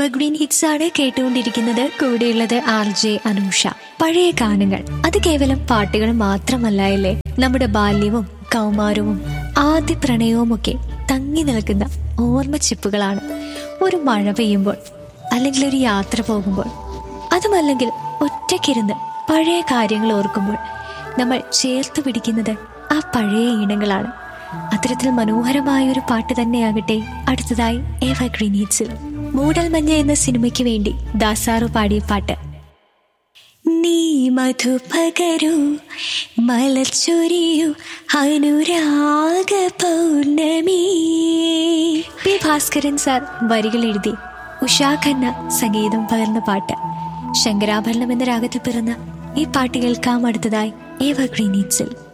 evergreen hits ആണ് കേട്ടുകൊണ്ടിരിക്കുന്നത് കൂടെയുള്ളത് ആർ ജെ അനൂഷ പഴയ ഗാനങ്ങൾ അത് കേവലം പാട്ടുകൾ മാത്രമല്ലായല്ലേ നമ്മുടെ ബാല്യവും കൗമാരവും ആദ്യ പ്രണയവുമൊക്കെ തങ്ങി നിൽക്കുന്ന ഓർമ്മച്ചിപ്പുകളാണ് ഒരു മഴ പെയ്യുമ്പോൾ അല്ലെങ്കിൽ ഒരു യാത്ര പോകുമ്പോൾ അതുമല്ലെങ്കിൽ ഒറ്റയ്ക്കിരുന്ന് പഴയ കാര്യങ്ങൾ ഓർക്കുമ്പോൾ നമ്മൾ ചേർത്ത് പിടിക്കുന്നത് ആ പഴയ ഈണങ്ങളാണ് അത്തരത്തിൽ മനോഹരമായ ഒരു പാട്ട് തന്നെയാകട്ടെ അടുത്തതായി എവർഗ്രീൻ ഹിറ്റ്സിൽ മൂടൽ മഞ്ഞ എന്ന സിനിമയ്ക്ക് വേണ്ടി ദാസാറു പാടിയ പാട്ട് നീ മധു പകരൂ മലച്ചൊരിയു അനുരാഗ പൗർണമി പി ഭാസ്കരൻ സാർ വരികൾ എഴുതി ഉഷാ ഖന്ന സംഗീതം പകർന്ന പാട്ട് ശങ്കരാഭരണം എന്ന രാഗത്തിൽ പിറന്ന ഈ പാട്ട് കേൾക്കാം അടുത്തതായി എവർഗ്രീൻ ഹിറ്റ്സിൽ